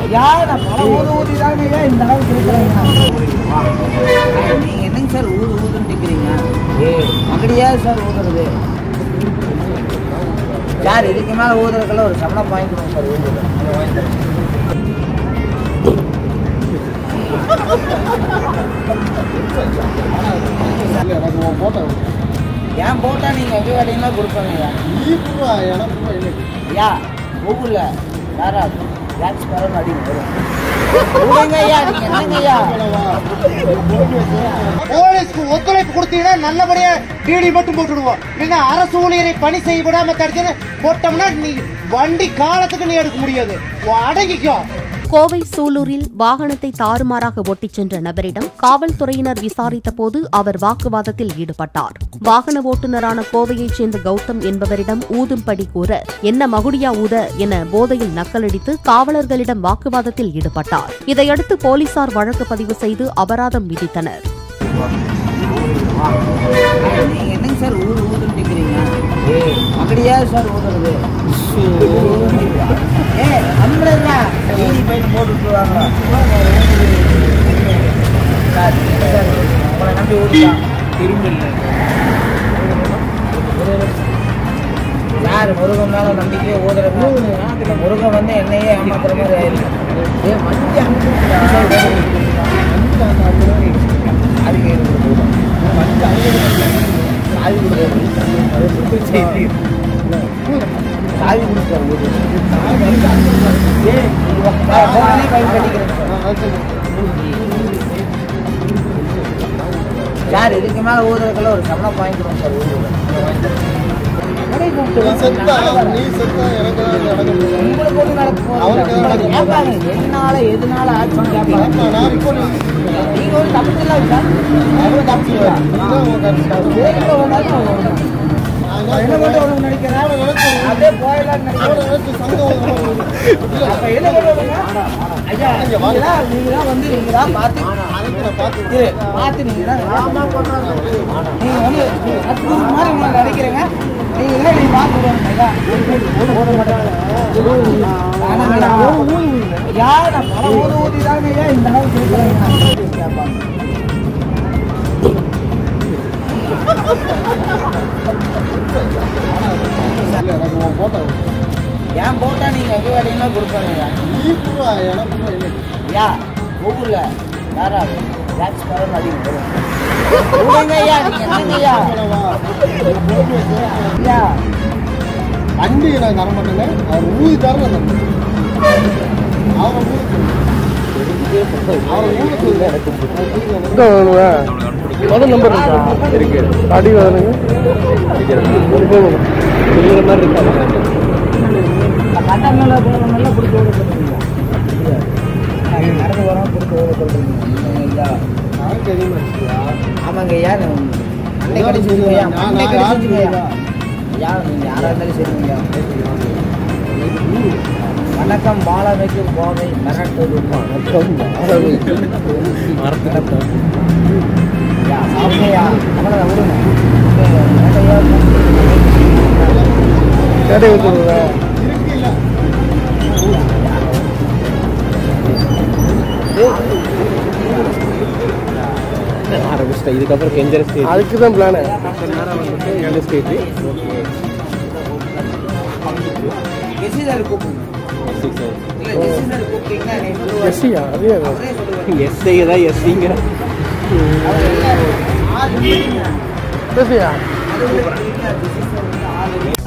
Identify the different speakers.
Speaker 1: யார் நான் பணம் ஊது ஊதி தாங்க ஏன் இந்த அளவுக்கு இருக்கிறீங்க நீங்க என்னங்க சார் ஊது ஊதுன்னு நிற்கிறீங்க அப்படியா சார் ஊதுறது சார் இதுக்கு மேலே ஊதுறதுக்குள்ள ஒரு சம்பளம் வாங்கிக்கணும் சார் ஊதுறது
Speaker 2: இல்லை எனக்கு உன் போட்டோ
Speaker 1: ஏன் போட்டால் நீங்கள் எங்கே வேலையுமே கொடுப்பீங்க
Speaker 2: நீ பூரா எனக்கு பூரா எனக்கு
Speaker 1: ஐயா கூகுளில் யாரா லாக்ஸ் பேரம் அடிங்க வரும் விடுங்க ஐயா நீங்கள் என்னங்க ஐயா
Speaker 3: போலீஸ்க்கு ஒத்துழைப்பு கொடுத்தீங்கன்னா நல்லபடியா டிடி மட்டும் போட்டுடுவோம் இல்லைன்னா அரசு ஊழியரை பணி செய்ய விடாம தடுத்து போட்டோம்னா நீ வண்டி காலத்துக்கு நீ எடுக்க முடியாது உன் அடங்கிக்கோ
Speaker 4: கோவை சூலூரில் வாகனத்தை தாறுமாறாக ஓட்டிச் சென்ற நபரிடம் காவல்துறையினர் விசாரித்த போது அவர் வாக்குவாதத்தில் ஈடுபட்டார் வாகன ஓட்டுநரான கோவையைச் சேர்ந்த கௌதம் என்பவரிடம் ஊதும்படி கூற என்ன மகுடியா ஊத என போதையில் நக்கலடித்து காவலர்களிடம் வாக்குவாதத்தில் ஈடுபட்டார் இதையடுத்து போலீசார் வழக்கு பதிவு செய்து அபராதம் விதித்தனர்
Speaker 1: நீங்கள் என்னங்க சார் ஊது ஊதுன்னு நிற்கிறீங்க அப்படியா சார் ஊதுறது ஏ நம்மளா நீதி போயிட்டு போட்டு விட்டுருவாங்க சார் சார் உங்களை நம்பி ஊதிதான் திரும்ப யார் முருகன் மேல நம்பிக்கையே ஊதுறப்ப முருகன் வந்து என்னையே ஏமாத்துற மாதிரி ஆயிருக்கு ஏ மஞ்சள் அதுக்கு சாவி கொடுக்குறது சாவி கொடுக்குறது ஏய் போனே பைக் கட்டிக்கிறேன் சார் இதுக்கு மேல ஊதுறதுக்குள்ள ஒரு சம்பளம் வாங்கிக்கிறோம் சார் ஊதுறது
Speaker 2: நீ செத்தா நீ செத்தா எனக்கு நடக்க
Speaker 1: உங்களுக்கு ஒண்ணு நடக்க போகுது.
Speaker 2: அவருக்கு
Speaker 1: உங்களை
Speaker 2: நடக்க
Speaker 1: கேட்பாங்க எதனால எதனால ஆச்சுன்னு கேட்பாங்க
Speaker 2: ஆமா நான் ரிப்போர்ட்
Speaker 1: நீங்க ஒரு தப்பு இல்லை சார் அவங்க தப்பு இல்லை
Speaker 2: நீதான் உன் கருத்து
Speaker 1: வேலைக்கு வந்தாலும்
Speaker 2: நான்
Speaker 1: என்ன மட்டும் ஒன்று நினைக்கிறேன் அப்படியே போயிடலாம்னு நினைக்கிறேன்
Speaker 2: எனக்கு சங்கம்
Speaker 1: அப்ப என்ன பண்ணுவாங்க ஐயா நீங்களா நீங்களா வந்து நீங்களா பார்த்து
Speaker 2: அதுக்கு நான் பார்த்து
Speaker 1: இரு, பார்த்து நீங்களா நீங்க வந்து அற்புதம் மாதிரி உங்களை நினைக்கிறேங்க நீங்களே நீங்க பார்த்து விடுவாங்க யார் நான் பணம் ஊதி ஊதி தாங்க ஏன் இந்த அளவுக்கு இருக்கிறீங்க கேட்பாங்க
Speaker 2: இல்லை எனக்கு உன் போட்டோ
Speaker 1: ஏன் போட்டா நீங்க எங்க வேலையுமே கொடுப்பாங்க
Speaker 2: நீ பூரா எனக்கு பூரா எனக்கு
Speaker 1: ஐயா கூகுளில் யாரா லாக்ஸ் பேரம் அடிங்க வரும் விடுங்க ஐயா நீங்க என்னங்க ஐயா ஐயா
Speaker 2: வண்டி நான் தர மாட்டேங்க அவர் ஊதி தர நான் அவரை ஊதி அவரை ஊதி
Speaker 5: முதல் நம்பர் இருக்கா இருக்கு அடி வரணுங்க இருக்கிற மாதிரி இருக்கா
Speaker 1: கட்ட மேல போனவங்க பிடிச்சி ஓட சொல்றீங்க நடந்து வரோம் பிடிச்சி ஓட சொல்றீங்க ஐயா
Speaker 2: நான் தெரியுமா
Speaker 1: ஆமாங்க ஐயா அன்னை கடிச்சிருங்க ஐயா அன்னை கடிச்சிருங்க ஐயா ஐயா நீங்க யாரா இருந்தாலும் சரிங்க வணக்கம் பாலமைக்கு கோவை மிரட்டு ஐயா சாப்பிடையா அவ்வளோதான் விடுங்க ஐயா
Speaker 5: கேட்டை ஊற்றுருங்க ஆரம்பிச்சிட்டேன் இதுக்கப்புறம் கெஞ்சர ஸ்டேஜ் அதுக்கு தான் பிளானு கெஞ்சர ஸ்டேஜ்
Speaker 1: எஸ்சி சார் கூப்பிடுங்க இல்ல எஸ்சி சார் கூப்பிட்டீங்கன்னா நீ சொல்லுவாரு.
Speaker 5: எஸ்சியா அதே
Speaker 1: அவரே சொல்லுவாரு.
Speaker 5: எஸ்ஐ தான் எஸ்சிங்கிற
Speaker 1: அவர் இல்ல, ஆறு பேருங்க.
Speaker 5: எஸ்சியா
Speaker 1: அது வந்து இல்ல, எஸ்சி சார் வந்து ஆறு பேர்.